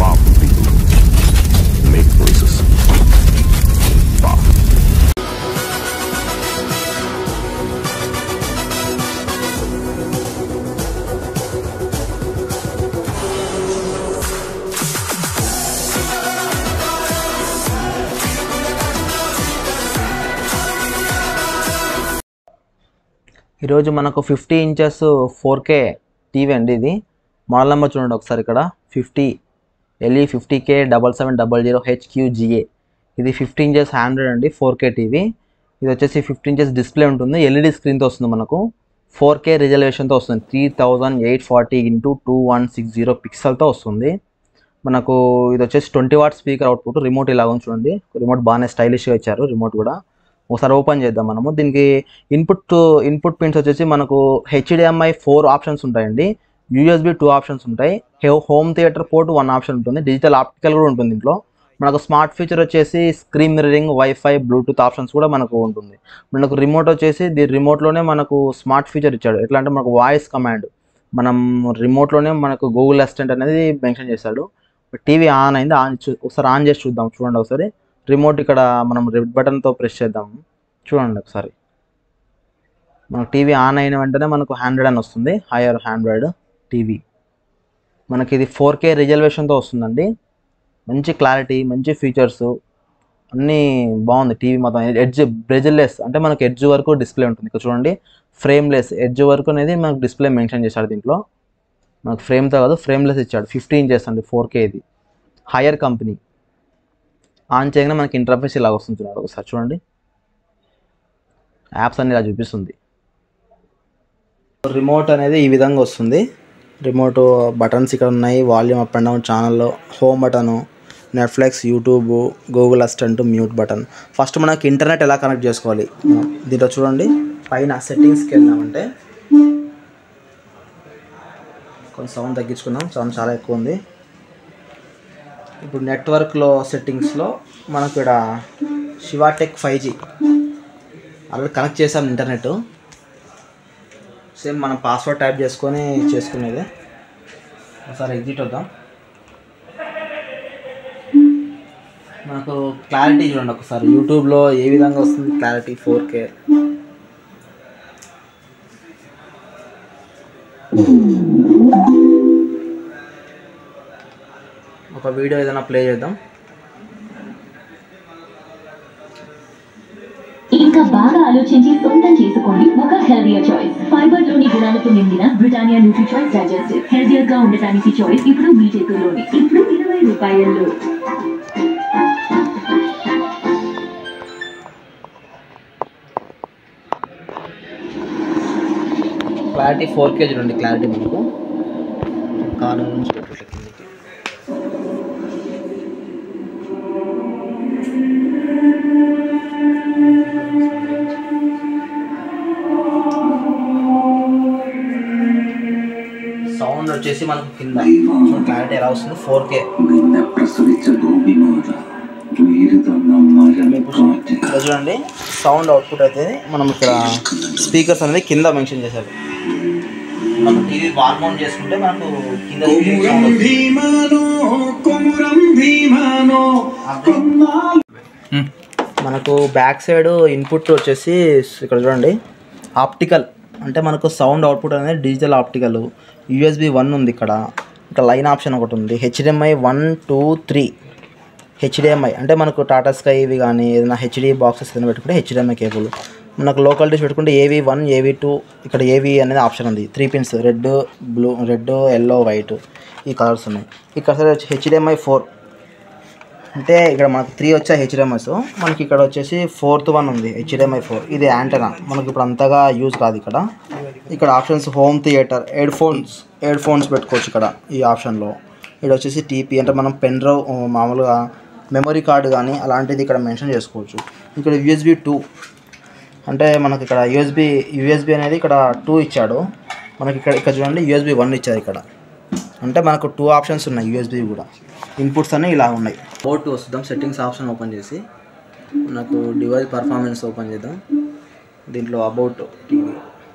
Powerful people make choices. Powerful. ఈరోజు మనకు fifty inches four K TV అండి ఇది మోడల్ నెంబర్ చూడండి ఒకసారి ఇక్కడ fifty L E fifty K double seven double zero H Q G A ఇది ఫిఫ్టీ ఇంచెస్ హండ్రెడ్ అండి ఫోర్ కే టీవీ ఇది వచ్చేసి ఫిఫ్టీ ఇంచెస్ డిస్ప్లే ఉంటుంది ఎల్ఈడి స్క్రీన్తో వస్తుంది మనకు ఫోర్ కే రిజల్యూషన్తో వస్తుంది three thousand eight forty into two one six zero పిక్సెల్తో వస్తుంది మనకు ఇది వచ్చేసి twenty watt speaker output remote ఇలా ఉంది చూడండి రిమోట్ బాగానే స్టైలిష్గా ఇచ్చారు రిమోట్ కూడా ఒకసారి ఓపెన్ చేద్దాం మనము దీనికి ఇన్పుట్ ఇన్పుట్ పిన్స్ వచ్చేసి మనకు హెచ్డిఎంఐ ఫోర్ ఆప్షన్స్ ఉంటాయండి యూఎస్బి టూ ఆప్షన్స్ ఉంటాయి home theater port one option ఉంటుంది డిజిటల్ ఆప్టికల్ కూడా ఉంటుంది దీంట్లో మనకు స్మార్ట్ ఫీచర్ వచ్చేసి screen mirroring WiFi bluetooth options కూడా మనకు ఉంటుంది మనకు రిమోట్ వచ్చేసి దీని రిమోట్లోనే మనకు స్మార్ట్ ఫీచర్ ఇచ్చాడు ఎట్లా అంటే మనకు వాయిస్ కమాండ్ మనం రిమోట్లోనే మనకు గూగుల్ అసిస్టెంట్ అనేది మెన్షన్ చేశాడు టీవీ ఆన్ అయింది ఆన్ చూ- ఒకసారి ఆన్ చేసి చూద్దాం చూడండి ఒకసారి రిమోట్ ఇక్కడ మనం రెడ్ బటన్తో ప్రెస్ చేద్దాం చూడండి ఒకసారి మనకు టీవీ ఆన్ అయిన వెంటనే మనకు హండ్రెడ్ అని వస్తుంది హైయర్ హండ్రెడ్ టీవీ మనకి ఇది ఫోర్ కే రిజల్వేషన్తో వస్తుందండి మంచి క్లారిటీ మంచి ఫీచర్స్ అన్నీ బాగుంది టీవీ మొత్తం ఎడ్జ్ బ్రెజిల్లెస్ అంటే మనకు ఎడ్జ్ వరకు డిస్ప్లే ఉంటుంది ఇక్కడ చూడండి ఫ్రేమ్లెస్ ఎడ్జ్ వరకు అనేది మనకు డిస్ప్లే మెన్షన్ చేశాడు దీంట్లో మనకు ఫ్రేమ్తో కాదు ఫ్రేమ్లెస్ ఇచ్చాడు ఫిఫ్టీ ఇంచెస్ అండి ఫోర్ కే ఇది హైయర్ కంపెనీ ఆన్ చేయగానే మనకి ఇంటర్ఫేస్ ఇలా వస్తుంది చూడండి ఒకసారి చూడండి యాప్స్ అన్ని ఇలా చూపిస్తుంది రిమోట్ అనేది ఈ విధంగా వస్తుంది రిమోట్ బటన్స్ ఇక్కడ ఉన్నాయి వాల్యూమ్ అప్ అండ్ డౌన్ ఛానల్లో home button Netflix YouTube Google assistant mute button first మనకి ఇంటర్నెట్ ఎలా కనెక్ట్ చేసుకోవాలి దీంట్లో చూడండి పైన సెట్టింగ్స్కి వెళ్ళామంటే కొంచెం సౌండ్ తగ్గించుకుందాం సౌండ్ చాలా ఎక్కువ ఉంది ఇప్పుడు నెట్వర్క్లో సెట్టింగ్స్లో మనకు ఇక్కడ Shivatech five G already connect చేసాం ఇంటర్నెట్ సేమ్ మనం పాస్వర్డ్ టైప్ చేసుకొని చేసుకునేది ఒకసారి ఎగ్జిట్ వద్దాం మనకు క్లారిటీ చూడండి ఒకసారి యూట్యూబ్లో ఏ విధంగా వస్తుంది క్లారిటీ ఫోర్ కే ఒక వీడియో ఏదైనా ప్లే చేద్దాం ఇంకా బాగా ఆలోచించి సొంతం చేసుకోండి ఒక హెల్దియర్ చాయిస్ ఫైబర్ లోని గుణాలతో నిండిన Britannia nutri choice digestive healthier గా ఉండటానికి చాయిస్ ఇప్పుడు మీ చేతుల్లోనే ఇప్పుడు ఇరవై రూపాయల్లో క్లారిటీ ఫోర్ కే చూడండి క్లారిటీ మనకు కారు నుంచి పెట్టు కిందకి సౌండ్ వచ్చేసి మనకు కింద క్లారిటీ ఎలా వస్తుంది ఫోర్ కే നിന്നെ പ്രസവിച്ച ഗോപിമാത ഉയിര് തന്ന മരക്കാറ്റ് చూడండి సౌండ్ అవుట్పుట్ అయితే మనం ఇక్కడ స్పీకర్స్ అనేది కింద మెన్షన్ చేశారు మనం టీవీ వాల్ మౌంట్ చేసుకుంటే మనకు కింద speaker sound వస్తుంది. ഭീമാനോ കുമരം ഭീമാനോ మనకు బ్యాక్ సైడ్ ఇన్పుట్ వచ్చేసి ఇక్కడ చూడండి ఆప్టికల్ అంటే మనకు సౌండ్ అవుట్పుట్ అనేది డిజిటల్ ఆప్టికల్ యూఎస్బి వన్ ఉంది ఇక్కడ ఇంకా లైన్ ఆప్షన్ ఒకటి ఉంది HDMI one two three HDMI అంటే మనకు టాటా స్కై ఇవి కానీ ఏదైనా హెచ్డి బాక్సెస్ ఏదైనా పెట్టుకుంటే హెచ్డిఎంఐ కేబుల్ మనకు లోకల్ డిష్ పెట్టుకుంటే ఏవి వన్ ఏవి టూ ఇక్కడ ఏవి అనేది ఆప్షన్ ఉంది three pins red blue red yellow white ఈ కలర్స్ ఉన్నాయి ఇక్కడ సరే వచ్చి హెచ్డిఎంఐ ఫోర్ అంటే ఇక్కడ మనకు త్రీ వచ్చాయి హెచ్డిఎంఐస్ మనకి ఇక్కడ వచ్చేసి ఫోర్త్ వన్ ఉంది హెచ్డిఎంఐ ఫోర్ ఇది యాంటనా మనకి ఇప్పుడు అంతగా యూజ్ కాదు ఇక్కడ ఇక్కడ options home theater headphones headphones పెట్టుకోవచ్చు ఇక్కడ ఈ ఆప్షన్లో ఇక్కడ వచ్చేసి టీపీ అంటే మనం పెన్ డ్రైవ్ మామూలుగా మెమరీ కార్డు కానీ అలాంటిది ఇక్కడ మెన్షన్ చేసుకోవచ్చు ఇక్కడ యూఎస్బి టూ అంటే మనకి ఇక్కడ యూఎస్బి యూఎస్బి అనేది ఇక్కడ టూ ఇచ్చాడు మనకి ఇక్కడ ఇక్కడ చూడండి యూఎస్బి వన్ ఇచ్చారు ఇక్కడ అంటే మనకు టూ ఆప్షన్స్ ఉన్నాయి యూఎస్బి కూడా ఇన్పుట్స్ అన్నీ ఇలా ఉన్నాయి పోర్ట్ వస్తుందాం సెట్టింగ్స్ ఆప్షన్ ఓపెన్ చేసి మనకు డివైస్ పర్ఫార్మెన్స్ ఓపెన్ చేద్దాం దీంట్లో అబౌట్ టీవీ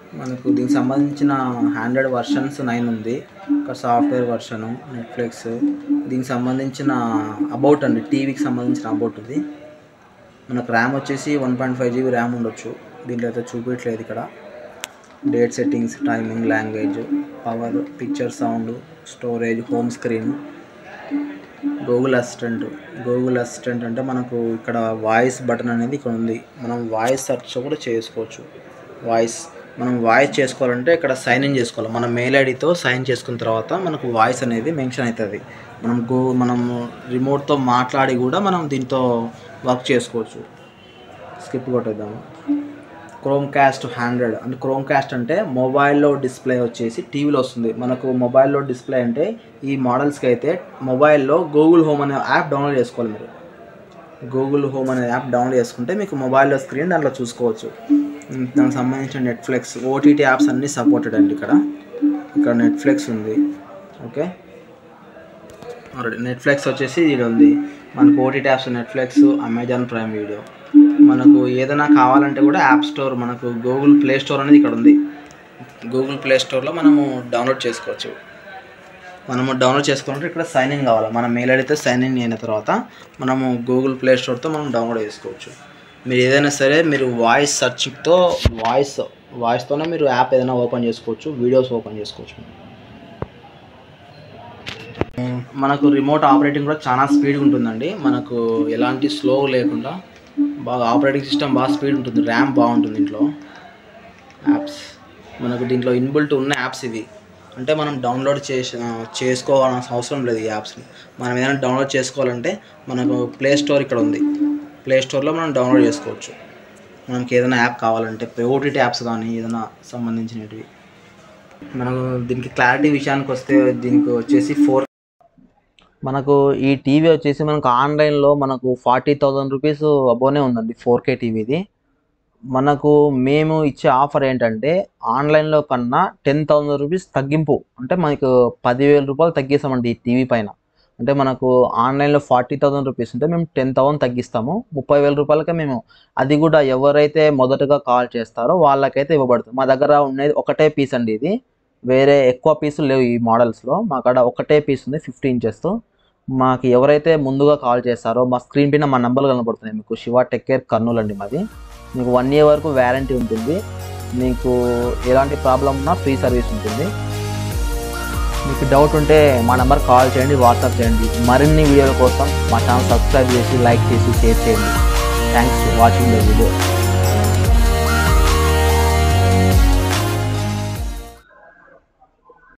మనకు దీనికి సంబంధించిన హండ్రెడ్ వర్షన్స్ నైన్ ఉంది ఇక్కడ సాఫ్ట్వేర్ వర్షను నెట్ఫ్లిక్స్ దీనికి సంబంధించిన అబౌట్ అండి టీవీకి సంబంధించిన అబౌట్ ఇది మనకు ర్యామ్ వచ్చేసి one point five GB RAM ఉండొచ్చు దీంట్లో అయితే చూపించలేదు ఇక్కడ date settings timing language power picture sound storage home screen Google assistant Google assistant అంటే మనకు ఇక్కడ వాయిస్ బటన్ అనేది ఇక్కడ ఉంది మనం వాయిస్ సెర్చ్ కూడా చేసుకోవచ్చు వాయిస్ మనం వాయిస్ చేసుకోవాలంటే ఇక్కడ సైన్ ఇన్ చేసుకోవాలి మన మెయిల్ ఐడితో సైన్ చేసుకున్న తర్వాత మనకు వాయిస్ అనేది మెన్షన్ అవుతుంది మనం గో మనం రిమోట్తో మాట్లాడి కూడా మనం దీంతో వర్క్ చేసుకోవచ్చు స్కిప్ కొట్టేద్దాము క్రోమ్ క్యాస్ట్ హండ్రెడ్ అంటే క్రోమ్ క్యాస్ట్ అంటే మొబైల్లో డిస్ప్లే వచ్చేసి టీవీలో వస్తుంది మనకు మొబైల్లో డిస్ప్లే అంటే ఈ మోడల్స్కి అయితే మొబైల్లో గూగుల్ హోమ్ అనే యాప్ డౌన్లోడ్ చేసుకోవాలి మీరు గూగుల్ హోమ్ అనే యాప్ డౌన్లోడ్ చేసుకుంటే మీకు మొబైల్లో స్క్రీన్ దాంట్లో చూసుకోవచ్చు ఉమ్, దానికి సంబంధించిన నెట్ఫ్లిక్స్ ఓటీటీ యాప్స్ అన్నీ సపోర్టెడ్ అండి ఇక్కడ ఇక్కడ నెట్ఫ్లిక్స్ ఉంది ఓకే ఆల్రెడీ నెట్ఫ్లిక్స్ వచ్చేసి ఇది ఉంది మనకు OTT apps Netflix Amazon prime video మనకు ఏదైనా కావాలంటే కూడా యాప్ స్టోర్ మనకు గూగుల్ ప్లే స్టోర్ అనేది ఇక్కడ ఉంది గూగుల్ ప్లే స్టోర్లో మనము డౌన్లోడ్ చేసుకోవచ్చు మనము డౌన్లోడ్ చేసుకోవాలంటే ఇక్కడ సైన్ ఇన్ కావాలి మన మెయిల్ ఐడితో సైన్ ఇన్ అయిన తర్వాత మనము గూగుల్ ప్లే స్టోర్తో మనం డౌన్లోడ్ చేసుకోవచ్చు మీరు ఏదైనా సరే మీరు వాయిస్ సర్చింగ్తో వాయిస్ వాయిస్తోనే మీరు యాప్ ఏదైనా ఓపెన్ చేసుకోవచ్చు వీడియోస్ ఓపెన్ చేసుకోవచ్చు మనకు రిమోట్ ఆపరేటింగ్ కూడా చాలా స్పీడ్గా ఉంటుందండి మనకు ఎలాంటి స్లో లేకుండా బాగా ఆపరేటింగ్ సిస్టమ్ బాగా స్పీడ్ ఉంటుంది ర్యామ్ బాగుంటుంది దీంట్లో యాప్స్ మనకు దీంట్లో ఇన్బుల్ట్ ఉన్న యాప్స్ ఇవి అంటే మనం డౌన్లోడ్ చేసి చేసుకోవాల్సిన అవసరం లేదు ఈ యాప్స్ని మనం ఏదైనా డౌన్లోడ్ చేసుకోవాలంటే మనకు ప్లే స్టోర్ ఇక్కడ ఉంది ప్లే స్టోర్లో మనం డౌన్లోడ్ చేసుకోవచ్చు మనకి ఏదైనా యాప్ కావాలంటే ఓటీటీ యాప్స్ కానీ ఏదైనా సంబంధించినవి మనకు దీనికి క్లారిటీ విషయానికి వస్తే దీనికి వచ్చేసి ఫోర్ మనకు ఈ టీవీ వచ్చేసి మనకు ఆన్లైన్లో మనకు ఫార్టీ థౌజండ్ రూపీస్ అబోనే ఉందండి ఫోర్ కే టీవీది మనకు మేము ఇచ్చే ఆఫర్ ఏంటంటే ఆన్లైన్లో కన్నా టెన్ థౌజండ్ రూపీస్ తగ్గింపు అంటే మనకు పదివేల రూపాయలు తగ్గిస్తామండి ఈ టీవీ పైన అంటే మనకు ఆన్లైన్లో ఫార్టీ థౌసండ్ రూపీస్ ఉంటే మేము టెన్ థౌసండ్ తగ్గిస్తాము ముప్పై వేల రూపాయలకే మేము అది కూడా ఎవరైతే మొదటగా కాల్ చేస్తారో వాళ్ళకైతే ఇవ్వబడుతుంది మా దగ్గర ఉండేది ఒకటే పీస్ అండి ఇది వేరే ఎక్కువ పీసులు లేవు ఈ మోడల్స్లో మా కాడ ఒకటే పీస్ ఉంది ఫిఫ్టీ ఇంచెస్తో మాకు ఎవరైతే ముందుగా కాల్ చేస్తారో మా స్క్రీన్ పైన మా నంబర్లు కనపడుతున్నాయి మీకు శివ టెక్ కేర్ కర్నూలు అండి మాది మీకు వన్ ఇయర్ వరకు వ్యారంటీ ఉంటుంది మీకు ఎలాంటి ప్రాబ్లం ఉన్నా ఫ్రీ సర్వీస్ ఉంటుంది మీకు డౌట్ ఉంటే మా నెంబర్ కాల్ చేయండి వాట్సాప్ చేయండి మరిన్ని వీడియోల కోసం మా ఛానల్ సబ్స్క్రైబ్ చేసి లైక్ చేసి షేర్ చేయండి thanks for watching the video